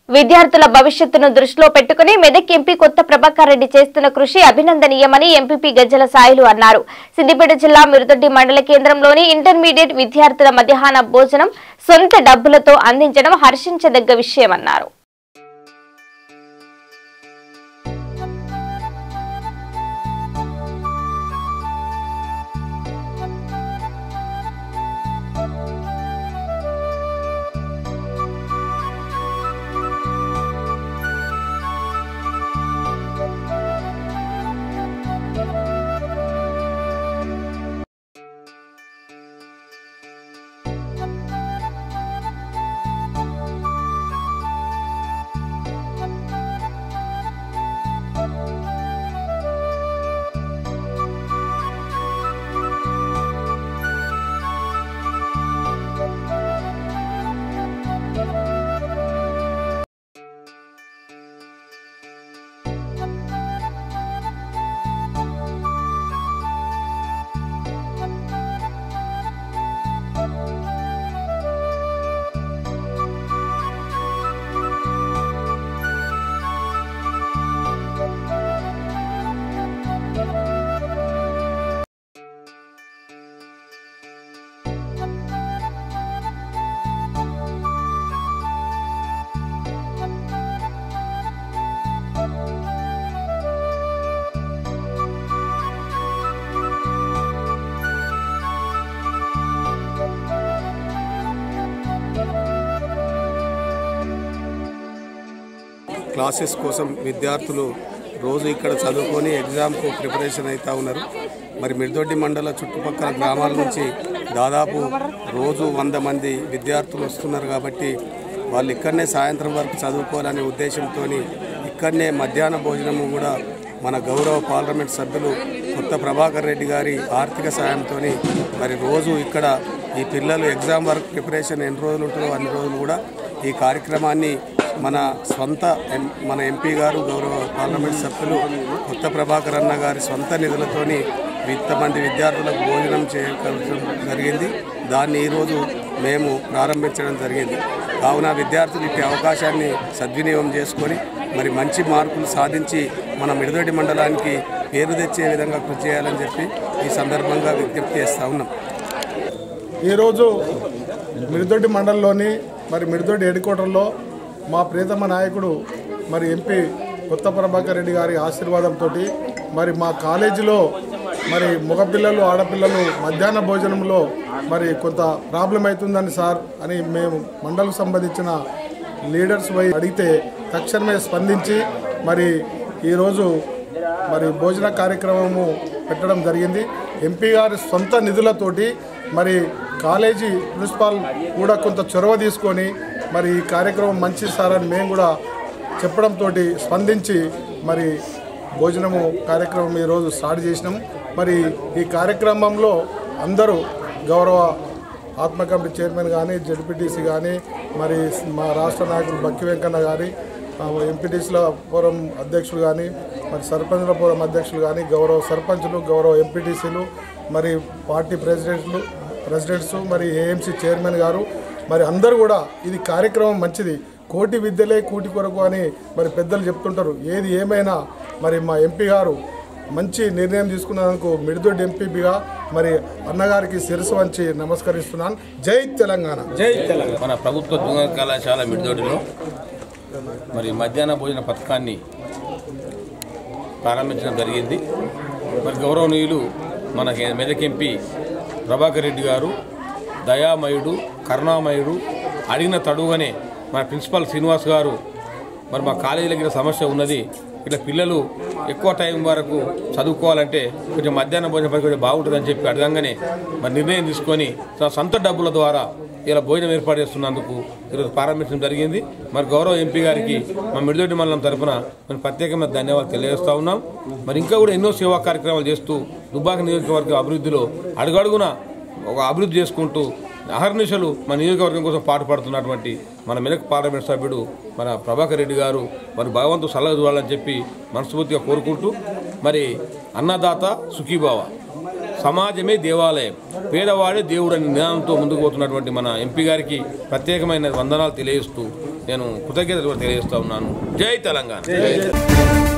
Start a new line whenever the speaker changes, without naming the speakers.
విద్యార్థుల భవిష్యత్తును దృష్టిలో పెట్టుకుని మెదక్ ఎంపీ కొత్త ప్రభాకర్ రెడ్డి చేస్తున్న కృషి అభినందనీయమని ఎంపీపీ గజ్జల సాయిలు అన్నారు సిద్దిపేట జిల్లా మిరుదొడ్డి మండల కేంద్రంలోని ఇంటర్మీడియట్ విద్యార్థుల మధ్యాహ్న భోజనం సొంత డబ్బులతో అందించడం హర్షించదగ్గ విషయమన్నారు
క్లాసెస్ కోసం విద్యార్థులు రోజు ఇక్కడ చదువుకొని ఎగ్జామ్కు ప్రిపరేషన్ అవుతూ ఉన్నారు మరి మిర్దొడ్డి మండల చుట్టుపక్కల గ్రామాల నుంచి దాదాపు రోజు వంద మంది విద్యార్థులు వస్తున్నారు కాబట్టి వాళ్ళు ఇక్కడనే సాయంత్రం వరకు చదువుకోవాలనే ఉద్దేశంతో ఇక్కడనే మధ్యాహ్న భోజనము కూడా మన గౌరవ పార్లమెంట్ సభ్యులు కొత్త ప్రభాకర్ రెడ్డి గారి ఆర్థిక సాయంతో మరి రోజు ఇక్కడ ఈ పిల్లలు ఎగ్జామ్ వర్క్ ప్రిపరేషన్ ఎన్ని రోజులు ఉంటుందో అన్ని రోజులు కూడా ఈ కార్యక్రమాన్ని మన స్వంత ఎం- మన ఎంపీ గారు గౌరవ పార్లమెంట్ సభ్యులు కొత్త ప్రభాకర్ అన్న గారి సొంత నిధులతోని ఇంతమంది విద్యార్థులకు భోజనం చేయడం జరిగింది దాన్ని ఈరోజు మేము ప్రారంభించడం జరిగింది కావున విద్యార్థులు ఇట్టి అవకాశాన్ని సద్వినియోగం చేసుకొని మరి మంచి మార్కులు సాధించి మన మిడదొడ్డి మండలానికి పేరు తెచ్చే విధంగా కృషి చేయాలని చెప్పి ఈ సందర్భంగా విజ్ఞప్తి చేస్తూ ఉన్నాం
ఈరోజు మిడిదొడ్డి మండలంలోని మరి మిడిదొడ్డి హెడ్ క్వార్టర్లో మా ప్రియతమ నాయకుడు మరి ఎంపీ కొత్త ప్రభాకర్ రెడ్డి గారి ఆశీర్వాదంతో మరి మా కాలేజీలో మరి మగపిల్లలు ఆడపిల్లలు మధ్యాహ్న భోజనంలో మరి కొంత ప్రాబ్లం అవుతుందని సార్ అని మేము మండలకు సంబంధించిన లీడర్స్ పోయి అడిగితే తక్షణమే స్పందించి మరి ఈరోజు మరి భోజన కార్యక్రమము పెట్టడం జరిగింది ఎంపీ గారి సొంత నిధులతోటి మరి కాలేజీ ప్రిన్సిపాల్ కూడా కొంత చొరవ తీసుకొని మరి ఈ కార్యక్రమం మంచి సార్ అని మేము కూడా చెప్పడంతో స్పందించి మరి భోజనము కార్యక్రమం ఈరోజు స్టార్ట్ చేసినాం మరి ఈ కార్యక్రమంలో అందరూ గౌరవ ఆత్మ కమిటీ చైర్మన్ కానీ జడ్పీటీసీ కానీ మరి మా రాష్ట్ర నాయకులు బక్కి వెంకన్న గారి ఎంపీటీసీల ఫోరం అధ్యక్షులు కానీ మరి సర్పంచుల ఫోరం అధ్యక్షులు కానీ గౌరవ సర్పంచులు గౌరవ ఎంపీటీసీలు మరి పార్టీ ప్రెసిడెంట్లు ప్రెసిడెంట్స్ మరి ఏఎంసీ చైర్మన్ గారు మరి అందరూ కూడా ఇది కార్యక్రమం మంచిది కోటి విద్యలే కూటి కొరకు అని మరి పెద్దలు చెప్తుంటారు ఏది ఏమైనా మరి మా ఎంపీ గారు మంచి నిర్ణయం తీసుకున్నందుకు మిడిదొడ్డి ఎంపీగా మరి అన్నగారికి శిరసు వంచి నమస్కరిస్తున్నాను జై తెలంగాణ
మన ప్రభుత్వ జూనియర్ కళాశాల మిడిదొడిలో మరి మధ్యాహ్న భోజన పథకాన్ని ప్రారంభించడం జరిగింది మరి గౌరవనీయులు మన మెదక్ ఎంపీ ప్రభాకర్ రెడ్డి గారు దయామయుడు కరుణామయుడు అడిగిన తడుగానే మన ప్రిన్సిపల్ శ్రీనివాస్ గారు మరి మా కాలేజీలకి ఇలా సమస్య ఉన్నది ఇట్లా పిల్లలు ఎక్కువ టైం వరకు చదువుకోవాలంటే కొంచెం మధ్యాహ్నం భోజనం పని కొంచెం బాగుంటుందని చెప్పి అడగంగానే మరి నిర్ణయం తీసుకొని తన సొంత డబ్బుల ద్వారా ఇలా భోజనం ఏర్పాటు చేస్తున్నందుకు ఈరోజు ప్రారంభించడం జరిగింది మరి గౌరవ ఎంపీ గారికి మా మిడిదొడ్డి మండలం తరఫున మేము ప్రత్యేకమైన ధన్యవాదాలు తెలియజేస్తా ఉన్నాం మరి ఇంకా కూడా ఎన్నో సేవా కార్యక్రమాలు చేస్తూ దుబ్బాక నియోజకవర్గ అభివృద్ధిలో అడుగడుగున ఒక అభివృద్ధి చేసుకుంటూ అహర్నిశలు మన నియోజకవర్గం కోసం పాటుపడుతున్నటువంటి మన మెదక్ పార్లమెంట్ సభ్యుడు మన ప్రభాకర్ రెడ్డి గారు మరి భగవంతు సలహా చూడాలని చెప్పి మనస్ఫూర్తిగా కోరుకుంటూ మరి అన్నదాత సుఖీభావ సమాజమే దేవాలయం పేదవాడే దేవుడు అనే నినాదంతో ముందుకు పోతున్నటువంటి మన ఎంపీ గారికి ప్రత్యేకమైన వందనాలు తెలియజేస్తూ నేను కృతజ్ఞతలు కూడా తెలియజేస్తా ఉన్నాను జై తెలంగాణ